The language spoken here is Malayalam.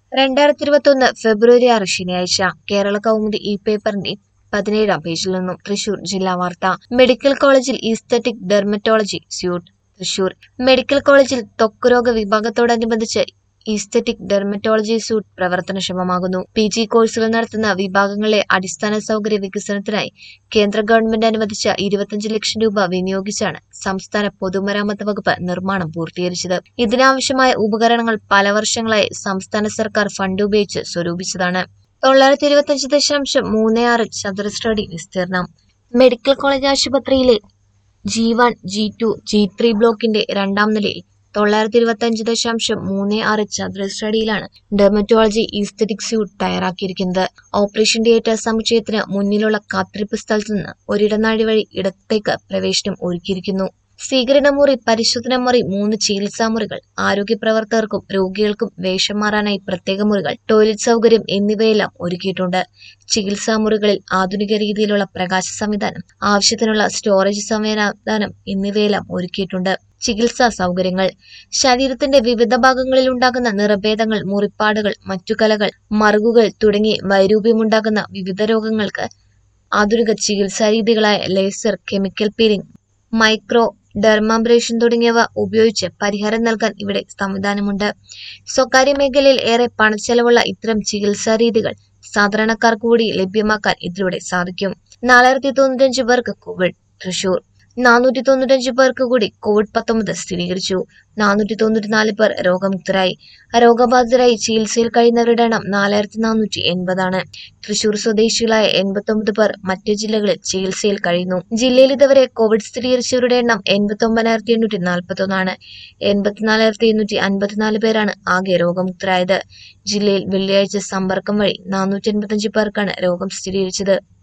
രണ്ടായിരത്തി ഇരുപത്തൊന്ന് ഫെബ്രുവരി ആറ് ശനിയാഴ്ച കേരള കൗമുദി ഇ പേപ്പറിന്റെ പതിനേഴാം പേജിൽ നിന്നും തൃശൂർ ജില്ലാ വാർത്ത മെഡിക്കൽ കോളേജിൽ aesthetic dermatology suite Thrissur medical കോളേജിൽ ത്വക്ക് വിഭാഗത്തോടനുബന്ധിച്ച് ഈസ്തറ്റിക് ഡെർമറ്റോളജി സ്യൂട്ട് പ്രവർത്തനക്ഷമമാകുന്നു പി ജി കോഴ്സുകൾ നടത്തുന്ന വിഭാഗങ്ങളിലെ അടിസ്ഥാന സൗകര്യ വികസനത്തിനായി കേന്ദ്ര ഗവൺമെന്റ് അനുവദിച്ച ഇരുപത്തിയഞ്ച് ലക്ഷം രൂപ വിനിയോഗിച്ചാണ് സംസ്ഥാന പൊതുമരാമത്ത് വകുപ്പ് നിർമ്മാണം പൂർത്തീകരിച്ചത് ഇതിനാവശ്യമായ ഉപകരണങ്ങൾ പല വർഷങ്ങളായി സംസ്ഥാന സർക്കാർ ഫണ്ട് ഉപയോഗിച്ച് സ്വരൂപിച്ചതാണ് തൊള്ളായിരത്തി ഇരുപത്തിയഞ്ച് ദശാംശം മൂന്ന് ആറ് ചതുരശ്ര അടി വിസ്തീർണം മെഡിക്കൽ കോളേജ് ആശുപത്രിയിലെ G one G two G three ബ്ലോക്കിന്റെ രണ്ടാം നിലയിൽ തൊള്ളായിരത്തി ഇരുപത്തി അഞ്ച് ദശാംശം മൂന്ന് ആറ് ചതുരശ്ര അടിയിലാണ് ഡെർമറ്റോളജി ഈസ്തറ്റിക് സ്യൂട്ട് തയ്യാറാക്കിയിരിക്കുന്നത് ഓപ്പറേഷൻ തിയേറ്റർ സമുച്ചയത്തിന് മുന്നിലുള്ള കാത്തിരിപ്പ് സ്ഥലത്ത് നിന്ന് ഒരിടനാഴി വഴി ഇടത്തേക്ക് പ്രവേശനം ഒരുക്കിയിരിക്കുന്നു സ്വീകരണമുറി പരിശോധന മുറി മൂന്ന് ചികിത്സാ മുറികൾ ആരോഗ്യ പ്രവർത്തകർക്കും രോഗികൾക്കും വേഷം മാറാനായി പ്രത്യേക മുറികൾ ടോയ്ലറ്റ് സൗകര്യം എന്നിവയെല്ലാം ഒരുക്കിയിട്ടുണ്ട് ചികിത്സാ മുറികളിൽ ആധുനിക രീതിയിലുള്ള പ്രകാശ സംവിധാനം ആവശ്യത്തിനുള്ള സ്റ്റോറേജ് സംവിധാനം എന്നിവയെല്ലാം ഒരുക്കിയിട്ടുണ്ട് ചികിത്സാ സൗകര്യങ്ങൾ ശരീരത്തിന്റെ വിവിധ ഭാഗങ്ങളിൽ ഉണ്ടാകുന്ന നിറഭേദങ്ങൾ മുറിപ്പാടുകൾ മറ്റു കലകൾ മറുകുകൾ തുടങ്ങി വൈരൂപ്യമുണ്ടാകുന്ന വിവിധ രോഗങ്ങൾക്ക് ആധുനിക ചികിത്സാ രീതികളായ laser chemical peeling micro dermabrasion തുടങ്ങിയവ ഉപയോഗിച്ച് പരിഹാരം നൽകാൻ ഇവിടെ സംവിധാനമുണ്ട് സ്വകാര്യ മേഖലയിൽ ഏറെ പണച്ചെലവുള്ള ഇത്തരം ചികിത്സാ രീതികൾ സാധാരണക്കാർക്ക് കൂടി ലഭ്യമാക്കാൻ ഇതിലൂടെ സാധിക്കും നാലായിരത്തി തൊണ്ണൂറ്റഞ്ച് പേർക്ക് കോവിഡ് തൃശൂർ നാനൂറ്റി തൊണ്ണൂറ്റഞ്ച് പേർക്ക് കൂടി കോവിഡ് പത്തൊമ്പത് സ്ഥിരീകരിച്ചു നാനൂറ്റി തൊണ്ണൂറ്റിനാല് പേർ രോഗമുക്തരായി രോഗബാധിതരായി ചികിത്സയിൽ കഴിയുന്നവരുടെ എണ്ണം നാലായിരത്തി നാനൂറ്റി എൺപതാണ് തൃശൂർ സ്വദേശികളായ എൺപത്തൊമ്പത് പേർ മറ്റ് ജില്ലകളിൽ ചികിത്സയിൽ കഴിയുന്നു ജില്ലയിൽ ഇതുവരെ കോവിഡ് സ്ഥിരീകരിച്ചവരുടെ എണ്ണം എൺപത്തി ഒമ്പതിനായിരത്തി എണ്ണൂറ്റി നാൽപ്പത്തി ഒന്നാണ് എൺപത്തിനാലായിരത്തി എണ്ണൂറ്റി അൻപത്തിനാല് പേരാണ് ആകെ രോഗമുക്തരായത് ജില്ലയിൽ വെള്ളിയാഴ്ച സമ്പർക്കം വഴി നാനൂറ്റി എൺപത്തിയഞ്ച് പേർക്കാണ് രോഗം സ്ഥിരീകരിച്ചത്